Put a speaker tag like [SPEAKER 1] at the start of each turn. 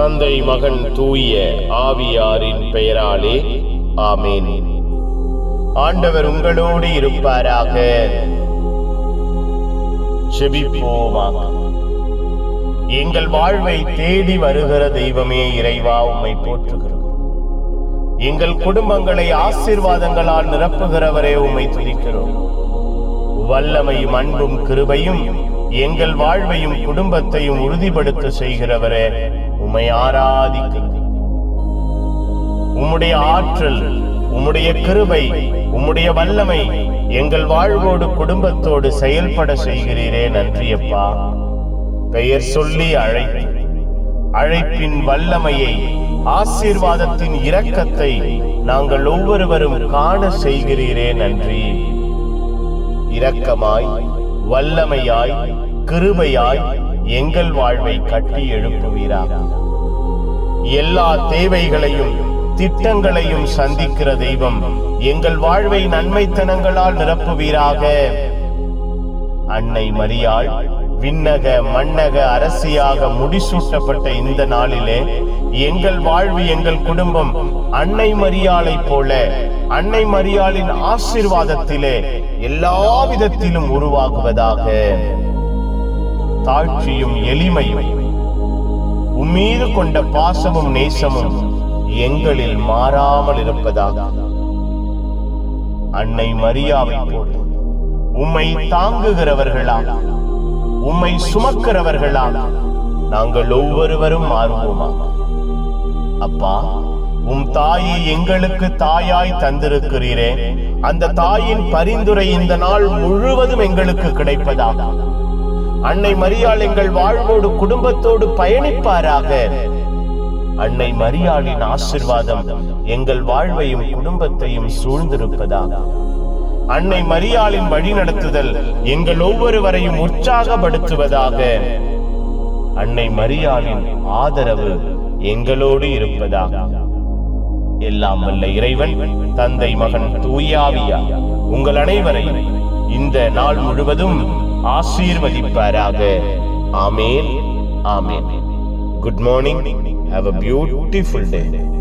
[SPEAKER 1] தந்தை மகன் தூய ஆவியாரின் பெயராலே ஆமேன் ஆண்டவர் உங்களோடு இருப்பாராக செபிப்போமாக எங்கள் வாழ்வை தேடி வருகிற தெய்வமே இறைவா உம்மை போற்றுகிறோம் எங்கள் குடும்பங்களை ஆசீர்வாதங்களால் நிரப்புகிறவரே உம்மை துதிக்கிறோம் வல்லமையும் அன்பும் கிருபையும் எங்கள் வாழ்வையும் குடும்பத்தையும் உறுதிப்படுத்த செய்கிறவரே உம்மை ஆராதிக்கிறோம் உம்முடைய ஆற்றல் உம்முடைய கிருபை உம்முடைய வல்லமை எங்கள் வாழ்வோடு குடும்பத்தோடு செயல்பட செய்கிறீரே நன்றியப்பா பெயர் சொல்லி அழைத்து அழைப்பின் வல்லமையை ஆசீர்வாதத்தின் இரக்கத்தை நாங்கள் ஒவ்வொருவரும் காண செய்கிறீரே நன்றி இரக்கமாய் வல்லமையாய் கிருபையாய் எங்கள் வாழ்வை கட்டி எழுப்புவீராக எல்லா தேவைகளையும் திட்டங்களையும் சந்திக்கிற தெய்வம் எங்கள் வாழ்வை நன்மைத்தனங்களால் நிரப்புவீராக அன்னை மரியாள் விண்ணக மண்ணக அரசியாக முடிசூட்டப்பட்ட இந்த நாளிலே எங்கள் வாழ்வு எங்கள் குடும்பம் அன்னை மரியாளை போல அன்னை மரியாளின் ஆசீர்வாதத்திலே எல்லா விதத்திலும் உருவாகுவதாக தாழ்ச்சியும் எளிமையும் உம்மீது கொண்ட பாசமும் நேசமும் எங்களில் மாறாமல் இருப்பதாக அன்னை மரியாவை போல உம்மை தாங்குகிறவர்களாக உம்மை சுமக்கிறவர்களாக நாங்கள் ஒவ்வொருவரும் மாறுவோமா அப்பா உம் தாயை எங்களுக்கு தாயாய் தந்திருக்கிறீரே அந்த தாயின் பரிந்துரை இந்த நாள் முழுவதும் எங்களுக்கு கிடைப்பதாக அன்னை மரியாள் எங்கள் வாழ்வோடு குடும்பத்தோடு பயணிப்பாராக அன்னை மரியாளின் ஆசிர்வாதம் எங்கள் வாழ்வையும் குடும்பத்தையும் சூழ்ந்திருப்பதாக அன்னை மரியாளின் வழிநடத்துதல் எங்கள் ஒவ்வொருவரையும் உற்சாகப்படுத்துவதாக அன்னை மரியாளின் ஆதரவு எங்களோடு இருப்பதாக எல்லாம் வல்ல இறைவன் தந்தை மகன் தூயாவியா உங்கள் அனைவரையும் இந்த நாள் முழுவதும் ஆசீர்வதிப்பாராக ஆமேன் ஆமேன் good morning have a beautiful day